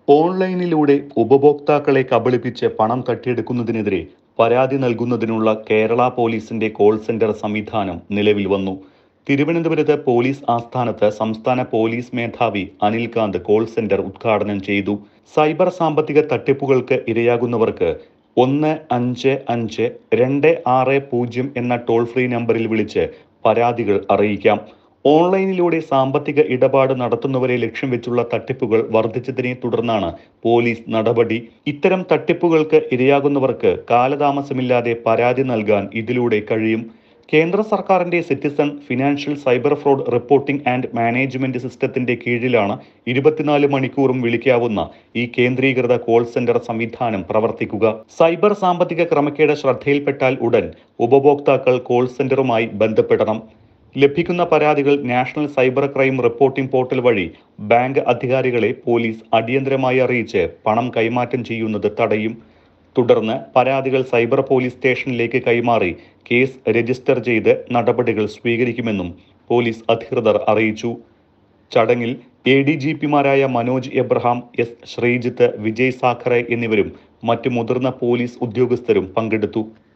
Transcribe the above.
ഓൺലൈനിലൂടെ ഉപഭോക്താക്കളെ കബളിപ്പിച്ച് പണം തട്ടിയെടുക്കുന്നതിനെതിരെ പരാതി നൽകുന്നതിനുള്ള കേരള പോലീസിന്റെ കോൾ സെന്റർ സംവിധാനം നിലവിൽ വന്നു തിരുവനന്തപുരത്ത് പോലീസ് ആസ്ഥാനത്ത് സംസ്ഥാന പോലീസ് മേധാവി അനിൽകാന്ത് കോൾ സെന്റർ ഉദ്ഘാടനം ചെയ്തു സൈബർ സാമ്പത്തിക തട്ടിപ്പുകൾക്ക് ഇരയാകുന്നവർക്ക് ഒന്ന് അഞ്ച് അഞ്ച് രണ്ട് ആറ് പൂജ്യം എന്ന ടോൾ ഫ്രീ നമ്പറിൽ വിളിച്ച് പരാതികൾ അറിയിക്കാം ഓൺലൈനിലൂടെ സാമ്പത്തിക ഇടപാട് നടത്തുന്നവരെ ലക്ഷ്യം വെച്ചുള്ള തട്ടിപ്പുകൾ വർദ്ധിച്ചതിനെ തുടർന്നാണ് പോലീസ് നടപടി ഇത്തരം തട്ടിപ്പുകൾക്ക് ഇരയാകുന്നവർക്ക് കാലതാമസമില്ലാതെ പരാതി നൽകാൻ ഇതിലൂടെ കഴിയും കേന്ദ്ര സർക്കാരിന്റെ citizen financial cyber fraud reporting and management സിസ്റ്റത്തിന്റെ കീഴിലാണ് ഇരുപത്തിനാല് മണിക്കൂറും വിളിക്കാവുന്ന ഈ കേന്ദ്രീകൃത കോൾ സെന്റർ സംവിധാനം പ്രവർത്തിക്കുക സൈബർ സാമ്പത്തിക ക്രമക്കേട് ശ്രദ്ധയിൽപ്പെട്ടാൽ ഉടൻ ഉപഭോക്താക്കൾ കോൾ സെന്ററുമായി ബന്ധപ്പെടണം ലഭിക്കുന്ന പരാതികൾ national cyber crime reporting portal വഴി ബാങ്ക് അധികാരികളെ പോലീസ് അടിയന്തരമായി അറിയിച്ച് പണം കൈമാറ്റം ചെയ്യുന്നത് തടയും തുടർന്ന് പരാതികൾ സൈബർ പോലീസ് സ്റ്റേഷനിലേക്ക് കൈമാറി കേസ് രജിസ്റ്റർ ചെയ്ത് നടപടികൾ സ്വീകരിക്കുമെന്നും പോലീസ് അധികൃതർ അറിയിച്ചു ചടങ്ങിൽ എ ഡി ജി പിമാരായ മനോജ് എബ്രഹാം എസ് ശ്രീജിത്ത് വിജയ് സാഖറെ എന്നിവരും മറ്റ് മുതിർന്ന പോലീസ് ഉദ്യോഗസ്ഥരും പങ്കെടുത്തു